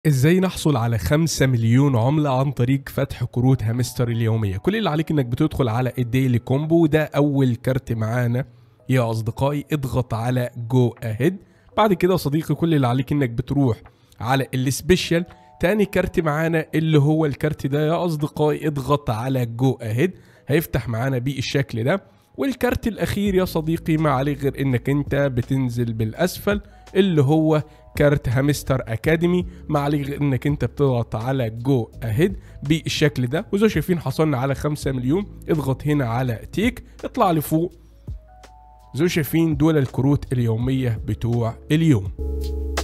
ازاي نحصل على 5 مليون عملة عن طريق فتح كروت هامستر اليومية كل اللي عليك انك بتدخل على الديلي كومبو ده اول كارت معانا يا اصدقائي اضغط على جو اهيد بعد كده يا صديقي كل اللي عليك انك بتروح على السبيشال تاني كارت معانا اللي هو الكارت ده يا اصدقائي اضغط على جو اهيد هيفتح معانا بالشكل ده والكارت الاخير يا صديقي ما عليه غير انك انت بتنزل بالاسفل اللي هو كارت هامستر اكاديمي ما عليه غير انك انت بتضغط على جو اهيد بالشكل ده وزي ما شايفين حصلنا على 5 مليون اضغط هنا على تيك اطلع لفوق زي ما شايفين دول الكروت اليوميه بتوع اليوم